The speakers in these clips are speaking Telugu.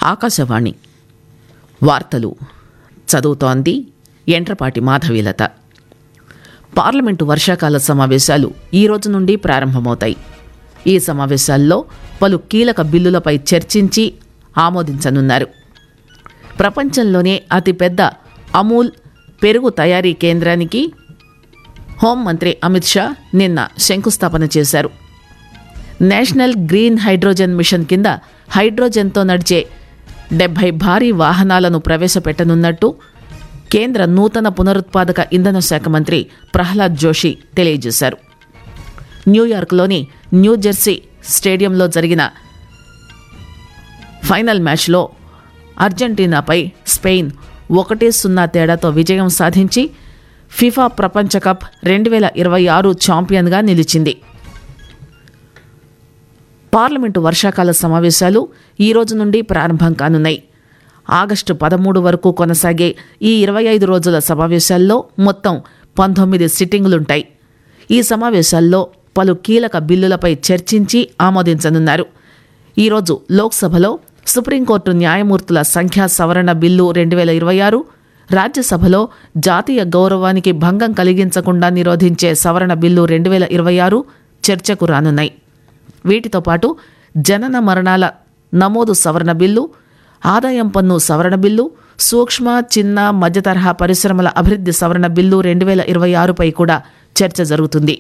ఆకాశవాణి వార్తలు చదువుతోంది ఎంట్రపాటి మాధవీలత పార్లమెంటు వర్షాకాల సమావేశాలు ఈ రోజు నుండి ప్రారంభమవుతాయి ఈ సమావేశాల్లో పలు కీలక బిల్లులపై చర్చించి ఆమోదించనున్నారు ప్రపంచంలోనే అతిపెద్ద అమూల్ పెరుగు తయారీ కేంద్రానికి హోంమంత్రి అమిత్ షా నిన్న శంకుస్థాపన చేశారు నేషనల్ గ్రీన్ హైడ్రోజన్ మిషన్ కింద హైడ్రోజన్తో నడిచే డెబ్బై భారీ వాహనాలను ప్రవేశపెట్టనున్నట్టు కేంద్ర నూతన పునరుత్పాదక ఇంధన శాఖ మంత్రి ప్రహ్లాద్ జోషి తెలియజేశారు న్యూయార్క్లోని న్యూజెర్సీ స్టేడియంలో జరిగిన ఫైనల్ మ్యాచ్లో అర్జెంటీనాపై స్పెయిన్ ఒకటి సున్నా తేడాతో విజయం సాధించి ఫిఫా ప్రపంచ కప్ రెండు వేల ఇరవై ఆరు ఛాంపియన్గా నిలిచింది పార్లమెంటు వర్షాకాల సమావేశాలు ఈ రోజు నుండి ప్రారంభం కానున్నాయి ఆగస్టు పదమూడు వరకు కొనసాగే ఈ ఇరవై ఐదు రోజుల సమావేశాల్లో మొత్తం పంతొమ్మిది సిట్టింగులుంటాయి ఈ సమావేశాల్లో పలు కీలక బిల్లులపై చర్చించి ఆమోదించనున్నారు ఈరోజు లోక్సభలో సుప్రీంకోర్టు న్యాయమూర్తుల సంఖ్యా సవరణ బిల్లు రెండు వేల ఇరవై ఆరు రాజ్యసభలో జాతీయ గౌరవానికి భంగం కలిగించకుండా నిరోధించే సవరణ బిల్లు రెండు వేల ఇరవై ఆరు చర్చకు రానున్నాయి వీటితో పాటు జనన మరణాల నమోదు సవరణ బిల్లు ఆదాయం పన్ను సవరణ బిల్లు సూక్ష్మ చిన్న మధ్యతరహా పరిశ్రమల అభివృద్ధి సవరణ బిల్లు రెండు వేల ఇరవై ఆరుపై కూడా చర్చ జరుగుతుంది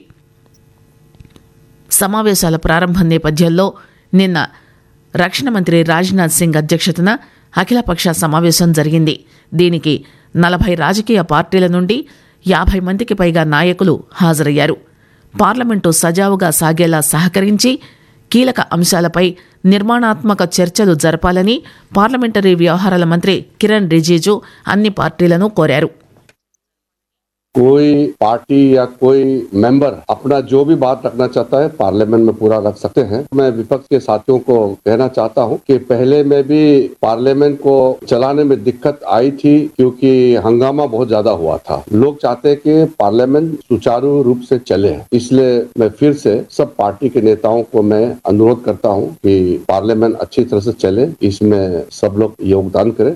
సమావేశాల ప్రారంభం నేపథ్యంలో నిన్న రక్షణ మంత్రి రాజ్నాథ్ సింగ్ అధ్యక్షతన అఖిలపక్ష సమావేశం జరిగింది దీనికి నలభై రాజకీయ పార్టీల నుండి యాభై మందికి పైగా నాయకులు హాజరయ్యారు పార్లమెంటు సజావుగా సాగేలా సహకరించి కీలక అంశాలపై నిర్మాణాత్మక చర్చలు జరపాలని పార్లమెంటరీ వ్యవహారాల మంత్రి కిరణ్ రిజిజు అన్ని పార్టీలను కోరారు कोई पार्टी या कोई मेंबर अपना जो भी बात रखना चाहता है पार्लियामेंट में पूरा रख सकते हैं मैं विपक्ष के साथियों को कहना चाहता हूं कि पहले में भी पार्लियामेंट को चलाने में दिक्कत आई थी क्योंकि हंगामा बहुत ज्यादा हुआ था लोग चाहते हैं कि पार्लियामेंट सुचारू रूप से चले इसलिए मैं फिर से सब पार्टी के नेताओं को मैं अनुरोध करता हूं कि पार्लियामेंट अच्छी तरह से चले इसमें सब लोग योगदान करें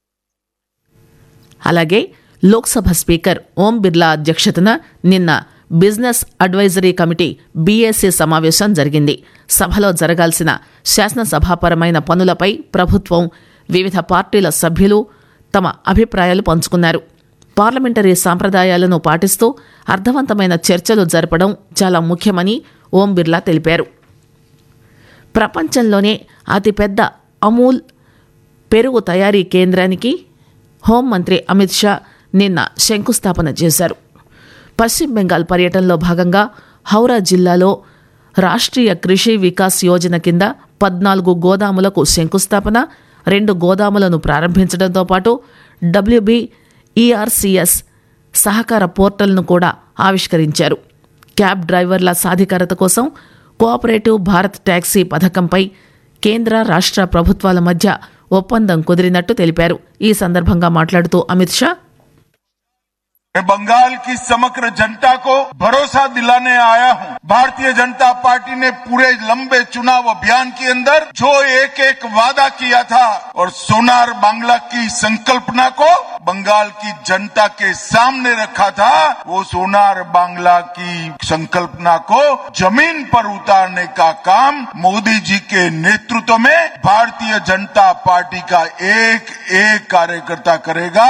అలాగే లోక్సభ స్పీకర్ ఓం బిర్లా అధ్యక్షతన నిన్న బిజినెస్ అడ్వైజరీ కమిటీ బీఏసీ సమావేశం జరిగింది సభలో జరగాల్సిన శాసనసభాపరమైన పనులపై ప్రభుత్వం వివిధ పార్టీల సభ్యులు తమ అభిప్రాయాలు పంచుకున్నారు పార్లమెంటరీ సాంప్రదాయాలను పాటిస్తూ అర్థవంతమైన చర్చలు జరపడం చాలా ముఖ్యమని ఓం బిర్లా తెలిపారు ప్రపంచంలోనే అతిపెద్ద అమూల్ పెరుగు తయారీ కేంద్రానికి హోంమంత్రి అమిత్ షా నిన్న శంకుస్థాపన చేశారు పశ్చిమ బెంగాల్ పర్యటనలో భాగంగా హౌరా జిల్లాలో రాష్ట్రీయ కృషి వికాస్ యోజన కింద పద్నాలుగు గోదాములకు శంకుస్థాపన రెండు గోదాములను ప్రారంభించడంతో పాటు డబ్ల్యూబీ ఈఆర్సీఎస్ సహకార పోర్టల్ను కూడా ఆవిష్కరించారు క్యాబ్ డ్రైవర్ల సాధికారత కోసం కోఆపరేటివ్ భారత్ ట్యాక్సీ పథకంపై కేంద్ర రాష్ట్ర ప్రభుత్వాల మధ్య ఒప్పందం కుదిరినట్టు తెలిపారు ఈ సందర్భంగా మాట్లాడుతూ అమిత్ షా मैं बंगाल की समग्र जनता को भरोसा दिलाने आया हूं भारतीय जनता पार्टी ने पूरे लंबे चुनाव अभियान के अंदर जो एक एक वादा किया था और सोनार बांग्ला की संकल्पना को बंगाल की जनता के सामने रखा था वो सोनार बांग्ला की संकल्पना को जमीन पर उतारने का काम मोदी जी के नेतृत्व में भारतीय जनता पार्टी का एक एक कार्यकर्ता करेगा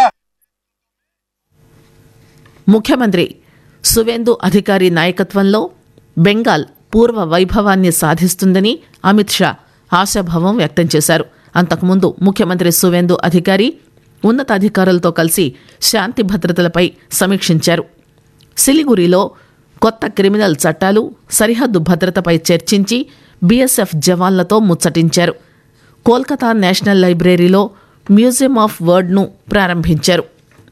ముఖ్యమంత్రి సువేందు అధికారి నాయకత్వంలో బెంగాల్ పూర్వ వైభవాన్ని సాధిస్తుందని అమిత్ షా ఆశాభావం వ్యక్తం చేశారు అంతకుముందు ముఖ్యమంత్రి సువేందు అధికారి ఉన్నతాధికారులతో కలిసి శాంతి భద్రతలపై సమీక్షించారు సిలిగురిలో కొత్త క్రిమినల్ చట్టాలు సరిహద్దు భద్రతపై చర్చించి బీఎస్ఎఫ్ జవాన్లతో ముచ్చటించారు కోల్కతా నేషనల్ లైబ్రరీలో మ్యూజియం ఆఫ్ వర్డ్ను ప్రారంభించారు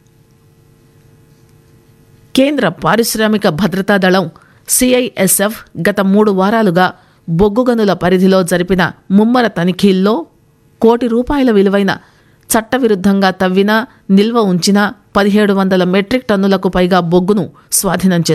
కేంద్ర పారిశ్రామిక భద్రతా దళం సిఐఎస్ఎఫ్ గత మూడు వారాలుగా బొగ్గుగనుల పరిధిలో జరిపిన ముమ్మర తనిఖీల్లో కోటి రూపాయల విలువైన చట్టవిరుద్ధంగా తవ్విన నిల్వ ఉంచిన పదిహేడు వందల మెట్రిక్ టన్నులకు పైగా బొగ్గును స్వాధీనం చేశారు